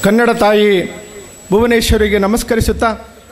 ಕನ್ನಡ ತಾಯಿ ಭುವನೇಶ್ವರಿಗೆ ನಮಸ್ಕರಿಸುತ್ತಾ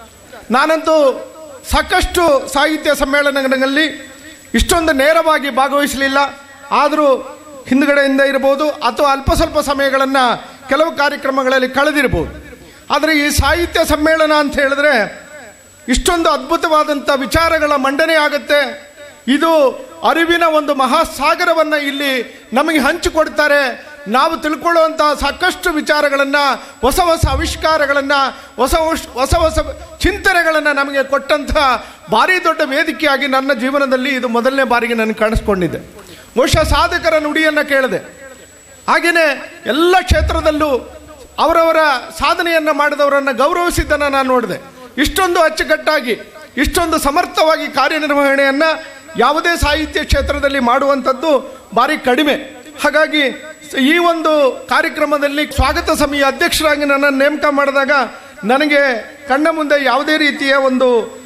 ನಾನಂತೂ ಸಾಕಷ್ಟು ಸಾಹಿತ್ಯ ಸಮ್ಮೇಳನಗಳಲ್ಲಿ ಇಷ್ಟೊಂದು ನೇರವಾಗಿ ಭಾಗವಹಿಸಲಿಲ್ಲ ಆದರೂ ಹಿಂದುಗಡೆಯಿಂದ ಇರ್ಬೋದು ಅಥವಾ ಅಲ್ಪ ಸ್ವಲ್ಪ ಸಮಯಗಳನ್ನು ಕೆಲವು ಕಾರ್ಯಕ್ರಮಗಳಲ್ಲಿ ಕಳೆದಿರ್ಬೋದು ಆದರೆ ಈ ಸಾಹಿತ್ಯ ಸಮ್ಮೇಳನ ಅಂತ ಹೇಳಿದ್ರೆ ಇಷ್ಟೊಂದು ಅದ್ಭುತವಾದಂಥ ವಿಚಾರಗಳ ಮಂಡನೆ ಆಗುತ್ತೆ ಇದು ಅರಿವಿನ ಒಂದು ಮಹಾಸಾಗರವನ್ನು ಇಲ್ಲಿ ನಮಗೆ ಹಂಚಿಕೊಡ್ತಾರೆ ನಾವು ತಿಳ್ಕೊಳ್ಳುವಂಥ ಸಾಕಷ್ಟು ವಿಚಾರಗಳನ್ನು ಹೊಸ ಹೊಸ ಆವಿಷ್ಕಾರಗಳನ್ನು ಹೊಸ ಹೊಸ ಹೊಸ ಹೊಸ ಚಿಂತನೆಗಳನ್ನು ನಮಗೆ ಕೊಟ್ಟಂಥ ಭಾರಿ ದೊಡ್ಡ ವೇದಿಕೆಯಾಗಿ ನನ್ನ ಜೀವನದಲ್ಲಿ ಇದು ಮೊದಲನೇ ಬಾರಿಗೆ ನಾನು ಕಾಣಿಸ್ಕೊಂಡಿದ್ದೆ ಬಹುಶಃ ಸಾಧಕರ ನುಡಿಯನ್ನು ಕೇಳಿದೆ ಹಾಗೆಯೇ ಎಲ್ಲ ಕ್ಷೇತ್ರದಲ್ಲೂ ಅವರವರ ಸಾಧನೆಯನ್ನು ಮಾಡಿದವರನ್ನು ಗೌರವಿಸಿದ್ದನ್ನು ನಾನು ನೋಡಿದೆ ಇಷ್ಟೊಂದು ಅಚ್ಚುಕಟ್ಟಾಗಿ ಇಷ್ಟೊಂದು ಸಮರ್ಥವಾಗಿ ಕಾರ್ಯನಿರ್ವಹಣೆಯನ್ನು ಯಾವುದೇ ಸಾಹಿತ್ಯ ಕ್ಷೇತ್ರದಲ್ಲಿ ಮಾಡುವಂಥದ್ದು ಭಾರಿ ಕಡಿಮೆ ಹಾಗಾಗಿ ಈ ಒಂದು ಕಾರ್ಯಕ್ರಮದಲ್ಲಿ ಸ್ವಾಗತ ಸಮಿತಿಯ ಅಧ್ಯಕ್ಷರಾಗಿ ನನ್ನನ್ನು ನೇಮಕ ಮಾಡಿದಾಗ ನನಗೆ ಕಣ್ಣ ಮುಂದೆ ಯಾವುದೇ ರೀತಿಯ ಒಂದು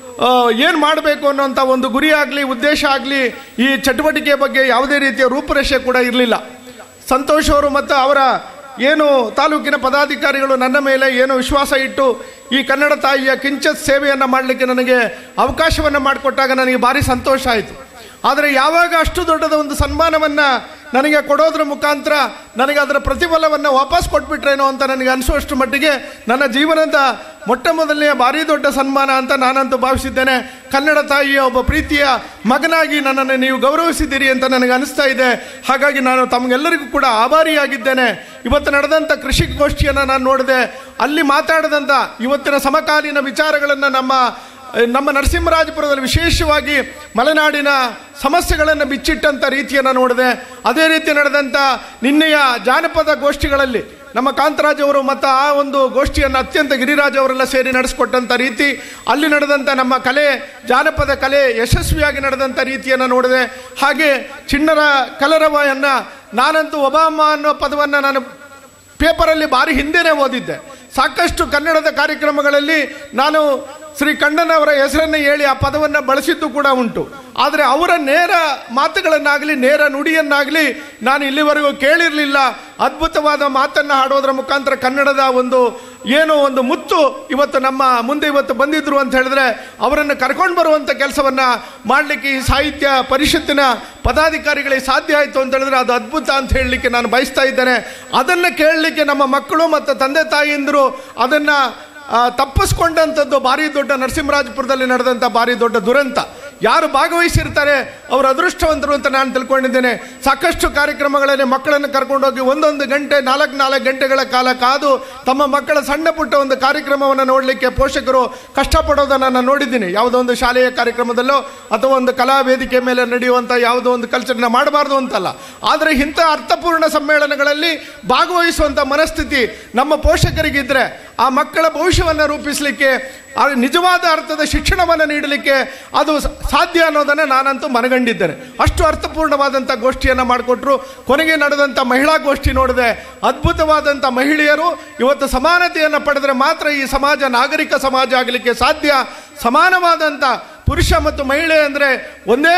ಏನು ಮಾಡಬೇಕು ಅನ್ನೋಂಥ ಒಂದು ಗುರಿ ಆಗಲಿ ಉದ್ದೇಶ ಆಗಲಿ ಈ ಚಟುವಟಿಕೆ ಬಗ್ಗೆ ಯಾವುದೇ ರೀತಿಯ ರೂಪುರೇಷೆ ಕೂಡ ಇರಲಿಲ್ಲ ಸಂತೋಷ್ ಅವರು ಮತ್ತು ಅವರ ಏನು ತಾಲೂಕಿನ ಪದಾಧಿಕಾರಿಗಳು ನನ್ನ ಮೇಲೆ ಏನು ವಿಶ್ವಾಸ ಇಟ್ಟು ಈ ಕನ್ನಡ ತಾಯಿಯ ಕಿಂಚತ್ ಸೇವೆಯನ್ನು ಮಾಡಲಿಕ್ಕೆ ನನಗೆ ಅವಕಾಶವನ್ನು ಮಾಡಿಕೊಟ್ಟಾಗ ನನಗೆ ಭಾರಿ ಸಂತೋಷ ಆಯಿತು ಆದರೆ ಯಾವಾಗ ಅಷ್ಟು ದೊಡ್ಡದ ಒಂದು ಸನ್ಮಾನವನ್ನು ನನಗೆ ಕೊಡೋದ್ರ ಮುಖಾಂತರ ನನಗೆ ಅದರ ಪ್ರತಿಫಲವನ್ನು ವಾಪಸ್ ಕೊಟ್ಬಿಟ್ರೇನೋ ಅಂತ ನನಗೆ ಅನಿಸುವಷ್ಟು ಮಟ್ಟಿಗೆ ನನ್ನ ಜೀವನದ ಮೊಟ್ಟ ಮೊದಲನೆಯ ಭಾರಿ ದೊಡ್ಡ ಸನ್ಮಾನ ಅಂತ ನಾನಂತೂ ಭಾವಿಸಿದ್ದೇನೆ ಕನ್ನಡ ತಾಯಿಯ ಒಬ್ಬ ಪ್ರೀತಿಯ ಮಗನಾಗಿ ನನ್ನನ್ನು ನೀವು ಗೌರವಿಸಿದ್ದೀರಿ ಅಂತ ನನಗೆ ಅನಿಸ್ತಾ ಇದೆ ಹಾಗಾಗಿ ನಾನು ತಮಗೆಲ್ಲರಿಗೂ ಕೂಡ ಆಭಾರಿಯಾಗಿದ್ದೇನೆ ಇವತ್ತು ನಡೆದಂಥ ಕೃಷಿ ಗೋಷ್ಠಿಯನ್ನು ನಾನು ನೋಡಿದೆ ಅಲ್ಲಿ ಮಾತಾಡಿದಂಥ ಇವತ್ತಿನ ಸಮಕಾಲೀನ ವಿಚಾರಗಳನ್ನು ನಮ್ಮ ನಮ್ಮ ನರಸಿಂಹರಾಜಪುರದಲ್ಲಿ ವಿಶೇಷವಾಗಿ ಮಲೆನಾಡಿನ ಸಮಸ್ಯೆಗಳನ್ನು ಬಿಚ್ಚಿಟ್ಟಂಥ ರೀತಿಯನ್ನು ನೋಡಿದೆ ಅದೇ ರೀತಿ ನಡೆದಂಥ ನಿನ್ನೆಯ ಜಾನಪದ ಗೋಷ್ಠಿಗಳಲ್ಲಿ ನಮ್ಮ ಕಾಂತರಾಜ್ ಅವರು ಮತ್ತು ಆ ಒಂದು ಗೋಷ್ಠಿಯನ್ನು ಅತ್ಯಂತ ಗಿರಿರಾಜ್ ಅವರೆಲ್ಲ ಸೇರಿ ನಡೆಸ್ಕೊಟ್ಟಂಥ ರೀತಿ ಅಲ್ಲಿ ನಡೆದಂಥ ನಮ್ಮ ಕಲೆ ಜಾನಪದ ಕಲೆ ಯಶಸ್ವಿಯಾಗಿ ನಡೆದಂಥ ರೀತಿಯನ್ನು ನೋಡಿದೆ ಹಾಗೆ ಚಿಣ್ಣರ ಕಲರವವನ್ನು ನಾನಂತೂ ಒಬಾಮ ಅನ್ನೋ ಪದವನ್ನು ನಾನು ಪೇಪರಲ್ಲಿ ಭಾರಿ ಹಿಂದೆನೇ ಓದಿದ್ದೆ ಸಾಕಷ್ಟು ಕನ್ನಡದ ಕಾರ್ಯಕ್ರಮಗಳಲ್ಲಿ ನಾನು ಶ್ರೀ ಕಣ್ಣನವರ ಹೆಸರನ್ನು ಹೇಳಿ ಆ ಪದವನ್ನು ಬಳಸಿದ್ದು ಕೂಡ ಉಂಟು ಆದರೆ ಅವರ ನೇರ ಮಾತುಗಳನ್ನಾಗಲಿ ನೇರ ನುಡಿಯನ್ನಾಗಲಿ ನಾನು ಇಲ್ಲಿವರೆಗೂ ಕೇಳಿರಲಿಲ್ಲ ಅದ್ಭುತವಾದ ಮಾತನ್ನು ಹಾಡೋದ್ರ ಮುಖಾಂತರ ಕನ್ನಡದ ಒಂದು ಏನೋ ಒಂದು ಮುತ್ತು ಇವತ್ತು ನಮ್ಮ ಮುಂದೆ ಇವತ್ತು ಬಂದಿದ್ರು ಅಂತ ಹೇಳಿದ್ರೆ ಅವರನ್ನು ಕರ್ಕೊಂಡು ಬರುವಂಥ ಕೆಲಸವನ್ನು ಮಾಡಲಿಕ್ಕೆ ಈ ಸಾಹಿತ್ಯ ಪರಿಷತ್ತಿನ ಪದಾಧಿಕಾರಿಗಳಿಗೆ ಸಾಧ್ಯ ಆಯಿತು ಅಂತ ಹೇಳಿದ್ರೆ ಅದು ಅದ್ಭುತ ಅಂತ ಹೇಳಲಿಕ್ಕೆ ನಾನು ಬಯಸ್ತಾ ಇದ್ದೇನೆ ಅದನ್ನು ಕೇಳಲಿಕ್ಕೆ ನಮ್ಮ ಮಕ್ಕಳು ಮತ್ತು ತಂದೆ ತಾಯಿಯಂದರು ಅದನ್ನು ತಪ್ಪಿಸ್ಕೊಂಡಂಥದ್ದು ಭಾರಿ ದೊಡ್ಡ ನರಸಿಂಹರಾಜಪುರದಲ್ಲಿ ನಡೆದಂಥ ಭಾರಿ ದೊಡ್ಡ ದುರಂತ ಯಾರು ಭಾಗವಹಿಸಿರ್ತಾರೆ ಅವರು ಅದೃಷ್ಟವಂತರು ಅಂತ ನಾನು ತಿಳ್ಕೊಂಡಿದ್ದೇನೆ ಸಾಕಷ್ಟು ಕಾರ್ಯಕ್ರಮಗಳಲ್ಲಿ ಮಕ್ಕಳನ್ನು ಕರ್ಕೊಂಡೋಗಿ ಒಂದೊಂದು ಗಂಟೆ ನಾಲ್ಕು ನಾಲ್ಕು ಗಂಟೆಗಳ ಕಾಲ ಕಾದು ತಮ್ಮ ಮಕ್ಕಳ ಸಣ್ಣ ಪುಟ್ಟ ಒಂದು ಕಾರ್ಯಕ್ರಮವನ್ನು ನೋಡಲಿಕ್ಕೆ ಪೋಷಕರು ಕಷ್ಟಪಡೋದನ್ನು ನಾನು ನೋಡಿದ್ದೀನಿ ಯಾವುದೋ ಒಂದು ಶಾಲೆಯ ಕಾರ್ಯಕ್ರಮದಲ್ಲೋ ಅಥವಾ ಒಂದು ಕಲಾ ವೇದಿಕೆ ಮೇಲೆ ನಡೆಯುವಂಥ ಯಾವುದೋ ಒಂದು ಕಲ್ಚರ್ನ ಮಾಡಬಾರ್ದು ಅಂತಲ್ಲ ಆದರೆ ಇಂಥ ಅರ್ಥಪೂರ್ಣ ಸಮ್ಮೇಳನಗಳಲ್ಲಿ ಭಾಗವಹಿಸುವಂಥ ಮನಸ್ಥಿತಿ ನಮ್ಮ ಪೋಷಕರಿಗಿದ್ದರೆ ಆ ಮಕ್ಕಳ ಭವಿಷ್ಯವನ್ನು ರೂಪಿಸಲಿಕ್ಕೆ ಆ ನಿಜವಾದ ಅರ್ಥದ ಶಿಕ್ಷಣವನ್ನು ನೀಡಲಿಕ್ಕೆ ಅದು ಸಾಧ್ಯ ಅನ್ನೋದನ್ನು ನಾನಂತೂ ಮನಗಂಡಿದ್ದೇನೆ ಅಷ್ಟು ಅರ್ಥಪೂರ್ಣವಾದಂಥ ಗೋಷ್ಠಿಯನ್ನು ಮಾಡಿಕೊಟ್ರು ಕೊನೆಗೆ ನಡೆದಂಥ ಮಹಿಳಾ ಗೋಷ್ಠಿ ನೋಡಿದೆ ಅದ್ಭುತವಾದಂಥ ಮಹಿಳೆಯರು ಇವತ್ತು ಸಮಾನತೆಯನ್ನು ಪಡೆದರೆ ಮಾತ್ರ ಈ ಸಮಾಜ ನಾಗರಿಕ ಸಮಾಜ ಆಗಲಿಕ್ಕೆ ಸಾಧ್ಯ ಸಮಾನವಾದಂಥ ಪುರುಷ ಮತ್ತು ಮಹಿಳೆ ಅಂದರೆ ಒಂದೇ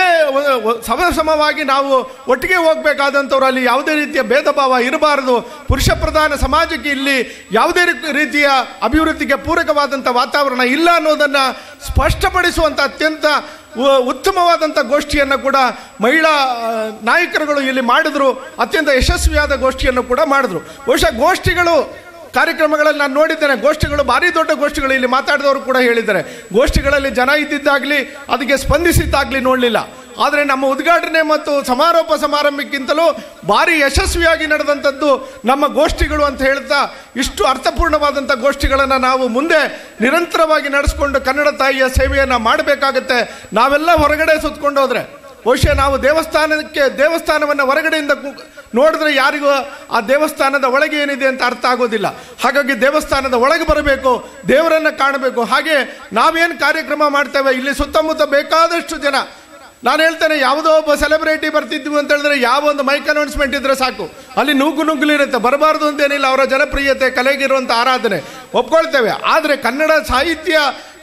ಸಮ ಸಮವಾಗಿ ನಾವು ಒಟ್ಟಿಗೆ ಹೋಗಬೇಕಾದಂಥವ್ರು ಅಲ್ಲಿ ಯಾವುದೇ ರೀತಿಯ ಭೇದ ಭಾವ ಇರಬಾರದು ಪುರುಷ ಪ್ರಧಾನ ಸಮಾಜಕ್ಕೆ ಇಲ್ಲಿ ಯಾವುದೇ ರೀತಿಯ ಅಭಿವೃದ್ಧಿಗೆ ಪೂರಕವಾದಂಥ ವಾತಾವರಣ ಇಲ್ಲ ಅನ್ನೋದನ್ನು ಸ್ಪಷ್ಟಪಡಿಸುವಂಥ ಅತ್ಯಂತ ಉತ್ತಮವಾದಂಥ ಗೋಷ್ಠಿಯನ್ನು ಕೂಡ ಮಹಿಳಾ ನಾಯಕರುಗಳು ಇಲ್ಲಿ ಮಾಡಿದ್ರು ಅತ್ಯಂತ ಯಶಸ್ವಿಯಾದ ಗೋಷ್ಠಿಯನ್ನು ಕೂಡ ಮಾಡಿದ್ರು ಬಹುಶಃ ಗೋಷ್ಠಿಗಳು ಕಾರ್ಯಕ್ರಮಗಳಲ್ಲಿ ನಾನು ನೋಡಿದ್ದೇನೆ ಗೋಷ್ಠಿಗಳು ಭಾರಿ ದೊಡ್ಡ ಗೋಷ್ಠಿಗಳು ಇಲ್ಲಿ ಮಾತಾಡಿದವರು ಕೂಡ ಹೇಳಿದ್ದಾರೆ ಗೋಷ್ಠಿಗಳಲ್ಲಿ ಜನ ಇದ್ದಿದ್ದಾಗಲಿ ಅದಕ್ಕೆ ಸ್ಪಂದಿಸಿದ್ದಾಗಲಿ ನೋಡಲಿಲ್ಲ ಆದರೆ ನಮ್ಮ ಉದ್ಘಾಟನೆ ಮತ್ತು ಸಮಾರೋಪ ಸಮಾರಂಭಕ್ಕಿಂತಲೂ ಭಾರಿ ಯಶಸ್ವಿಯಾಗಿ ನಡೆದಂಥದ್ದು ನಮ್ಮ ಗೋಷ್ಠಿಗಳು ಅಂತ ಹೇಳ್ತಾ ಇಷ್ಟು ಅರ್ಥಪೂರ್ಣವಾದಂಥ ಗೋಷ್ಠಿಗಳನ್ನು ನಾವು ಮುಂದೆ ನಿರಂತರವಾಗಿ ನಡೆಸ್ಕೊಂಡು ಕನ್ನಡ ತಾಯಿಯ ಸೇವೆಯನ್ನು ಮಾಡಬೇಕಾಗತ್ತೆ ನಾವೆಲ್ಲ ಹೊರಗಡೆ ಸುತ್ಕೊಂಡು ಹೋದರೆ ಬಹುಶಃ ನಾವು ದೇವಸ್ಥಾನಕ್ಕೆ ದೇವಸ್ಥಾನವನ್ನು ಹೊರಗಡೆಯಿಂದ ನೋಡಿದ್ರೆ ಯಾರಿಗೂ ಆ ದೇವಸ್ಥಾನದ ಒಳಗೆ ಏನಿದೆ ಅಂತ ಅರ್ಥ ಆಗೋದಿಲ್ಲ ಹಾಗಾಗಿ ದೇವಸ್ಥಾನದ ಒಳಗೆ ಬರಬೇಕು ದೇವರನ್ನು ಕಾಣಬೇಕು ಹಾಗೆ ನಾವೇನು ಕಾರ್ಯಕ್ರಮ ಮಾಡ್ತೇವೆ ಇಲ್ಲಿ ಸುತ್ತಮುತ್ತ ಬೇಕಾದಷ್ಟು ಜನ ನಾನು ಹೇಳ್ತೇನೆ ಯಾವುದೋ ಒಬ್ಬ ಸೆಲೆಬ್ರಿಟಿ ಬರ್ತಿದ್ವಿ ಅಂತ ಹೇಳಿದ್ರೆ ಯಾವ ಒಂದು ಮೈಕ್ ಅನೌನ್ಸ್ಮೆಂಟ್ ಇದ್ರೆ ಸಾಕು ಅಲ್ಲಿ ನುಗ್ಗು ನುಗ್ಗುಲಿರುತ್ತೆ ಬರಬಾರ್ದು ಅಂತೇನಿಲ್ಲ ಅವರ ಜನಪ್ರಿಯತೆ ಕಲೆಗಿರುವಂಥ ಆರಾಧನೆ ಒಪ್ಕೊಳ್ತೇವೆ ಆದರೆ ಕನ್ನಡ ಸಾಹಿತ್ಯ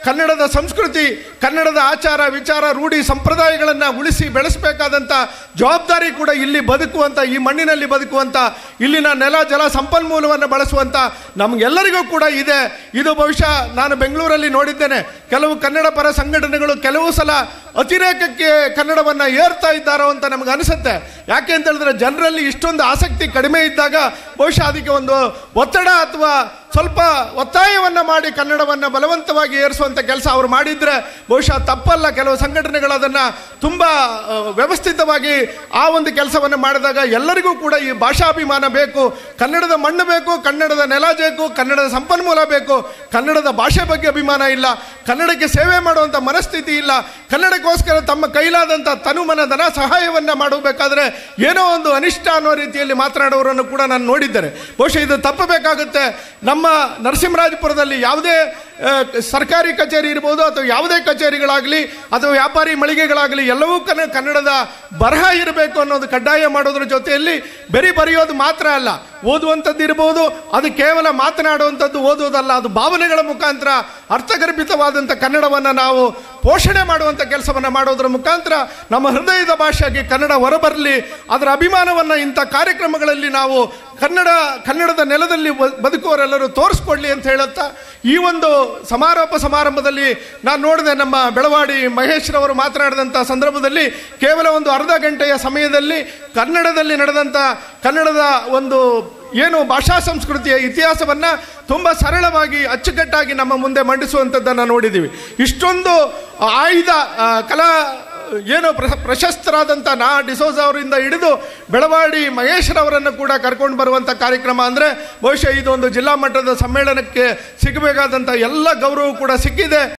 ಕನ್ನಡದ ಸಂಸ್ಕೃತಿ ಕನ್ನಡದ ಆಚಾರ ವಿಚಾರ ರೂಢಿ ಸಂಪ್ರದಾಯಗಳನ್ನು ಉಳಿಸಿ ಬೆಳೆಸಬೇಕಾದಂಥ ಜವಾಬ್ದಾರಿ ಕೂಡ ಇಲ್ಲಿ ಬದುಕುವಂಥ ಈ ಮಣ್ಣಿನಲ್ಲಿ ಬದುಕುವಂಥ ಇಲ್ಲಿನ ನೆಲ ಜಲ ಸಂಪನ್ಮೂಲವನ್ನು ಬಳಸುವಂಥ ನಮಗೆಲ್ಲರಿಗೂ ಕೂಡ ಇದೆ ಇದು ಬಹುಶಃ ನಾನು ಬೆಂಗಳೂರಲ್ಲಿ ನೋಡಿದ್ದೇನೆ ಕೆಲವು ಕನ್ನಡ ಪರ ಸಂಘಟನೆಗಳು ಕೆಲವು ಸಲ ಅತಿರೇಕಕ್ಕೆ ಕನ್ನಡವನ್ನು ಏರ್ತಾ ಇದ್ದಾರೋ ಅಂತ ನಮ್ಗೆ ಅನಿಸುತ್ತೆ ಯಾಕೆ ಅಂತ ಹೇಳಿದ್ರೆ ಜನರಲ್ಲಿ ಇಷ್ಟೊಂದು ಆಸಕ್ತಿ ಕಡಿಮೆ ಇದ್ದಾಗ ಬಹುಶಃ ಅದಕ್ಕೆ ಒಂದು ಒತ್ತಡ ಅಥವಾ ಸ್ವಲ್ಪ ಒತ್ತಾಯವನ್ನು ಮಾಡಿ ಕನ್ನಡವನ್ನು ಬಲವಂತವಾಗಿ ಏರಿಸುವಂಥ ಕೆಲಸ ಅವರು ಮಾಡಿದರೆ ಬಹುಶಃ ತಪ್ಪಲ್ಲ ಕೆಲವು ಸಂಘಟನೆಗಳು ಅದನ್ನು ತುಂಬ ಆ, ವ್ಯವಸ್ಥಿತವಾಗಿ ಆ ಒಂದು ಕೆಲಸವನ್ನು ಮಾಡಿದಾಗ ಎಲ್ಲರಿಗೂ ಕೂಡ ಈ ಭಾಷಾಭಿಮಾನ ಬೇಕು ಕನ್ನಡದ ಮಣ್ಣು ಬೇಕು ಕನ್ನಡದ ನೆಲ ಬೇಕು ಕನ್ನಡದ ಸಂಪನ್ಮೂಲ ಬೇಕು ಕನ್ನಡದ ಭಾಷೆ ಬಗ್ಗೆ ಅಭಿಮಾನ ಇಲ್ಲ ಕನ್ನಡಕ್ಕೆ ಸೇವೆ ಮಾಡುವಂಥ ಮನಸ್ಥಿತಿ ಇಲ್ಲ ಕನ್ನಡಕ್ಕೋಸ್ಕರ ತಮ್ಮ ಕೈಲಾದಂಥ ತನುಮನ ಧನ ಸಹಾಯವನ್ನು ಮಾಡಬೇಕಾದ್ರೆ ಏನೋ ಒಂದು ಅನಿಷ್ಟ ಅನ್ನೋ ರೀತಿಯಲ್ಲಿ ಮಾತನಾಡುವವರನ್ನು ಕೂಡ ನಾನು ನೋಡಿದ್ದೇನೆ ಬಹುಶಃ ಇದು ತಪ್ಪಬೇಕಾಗುತ್ತೆ ನಮ್ಮ ನರಸಿಂಹರಾಜಪುರದಲ್ಲಿ ಯಾವುದೇ ಆ, ಸರ್ಕಾರಿ ಕಚೇರಿ ಇರ್ಬೋದು ಅಥವಾ ಯಾವುದೇ ಕಚೇರಿಗಳಾಗಲಿ ಅಥವಾ ವ್ಯಾಪಾರಿ ಮಳಿಗೆಗಳಾಗಲಿ ಎಲ್ಲವೂ ಕನ್ನ ಕನ್ನಡದ ಬರಹ ಇರಬೇಕು ಅನ್ನೋದು ಕಡ್ಡಾಯ ಮಾಡೋದ್ರ ಜೊತೆಯಲ್ಲಿ ಬರೀ ಬರೆಯೋದು ಮಾತ್ರ ಅಲ್ಲ ಓದುವಂಥದ್ದು ಇರ್ಬೋದು ಅದು ಕೇವಲ ಮಾತನಾಡುವಂಥದ್ದು ಓದುವುದಲ್ಲ ಅದು ಭಾವನೆಗಳ ಮುಖಾಂತರ ಅರ್ಥಗರ್ಭಿತವಾದಂಥ ಕನ್ನಡವನ್ನು ನಾವು ಪೋಷಣೆ ಮಾಡುವಂಥ ಕೆಲಸವನ್ನು ಮಾಡೋದ್ರ ಮುಖಾಂತರ ನಮ್ಮ ಹೃದಯದ ಭಾಷೆಯಾಗಿ ಕನ್ನಡ ಹೊರಬರಲಿ ಅದರ ಅಭಿಮಾನವನ್ನು ಇಂಥ ಕಾರ್ಯಕ್ರಮಗಳಲ್ಲಿ ನಾವು ಕನ್ನಡ ಕನ್ನಡದ ನೆಲದಲ್ಲಿ ಬ- ಬದುಕುವವರೆಲ್ಲರೂ ತೋರಿಸ್ಕೊಡ್ಲಿ ಅಂತ ಹೇಳುತ್ತಾ ಈ ಒಂದು ಸಮಾರೋಪ ಸಮಾರಂಭದಲ್ಲಿ ನಾನು ನೋಡಿದೆ ನಮ್ಮ ಬೆಳವಾಡಿ ಮಹೇಶ್ ರವರು ಮಾತನಾಡಿದಂಥ ಸಂದರ್ಭದಲ್ಲಿ ಕೇವಲ ಒಂದು ಅರ್ಧ ಗಂಟೆಯ ಸಮಯದಲ್ಲಿ ಕನ್ನಡದಲ್ಲಿ ನಡೆದಂಥ ಕನ್ನಡದ ಒಂದು ಏನು ಭಾಷಾ ಸಂಸ್ಕೃತಿಯ ಇತಿಹಾಸವನ್ನು ತುಂಬ ಸರಳವಾಗಿ ಅಚ್ಚುಕಟ್ಟಾಗಿ ನಮ್ಮ ಮುಂದೆ ಮಂಡಿಸುವಂಥದ್ದನ್ನು ನೋಡಿದ್ದೀವಿ ಇಷ್ಟೊಂದು ಆಯ್ದ ಆ, ಕಲಾ ಏನು ಪ್ರ- ಪ್ರಶಸ್ತರಾದಂಥ ನಾ ಡಿಸೋಜ್ ಅವರಿಂದ ಹಿಡಿದು ಬೆಳವಾಡಿ ಮಹೇಶ್ರವರನ್ನು ಕೂಡ ಕರ್ಕೊಂಡು ಬರುವಂಥ ಕಾರ್ಯಕ್ರಮ ಅಂದರೆ ಬಹುಶಃ ಇದೊಂದು ಜಿಲ್ಲಾ ಮಟ್ಟದ ಸಮ್ಮೇಳನಕ್ಕೆ ಸಿಗಬೇಕಾದಂಥ ಎಲ್ಲ ಗೌರವ ಕೂಡ ಸಿಕ್ಕಿದೆ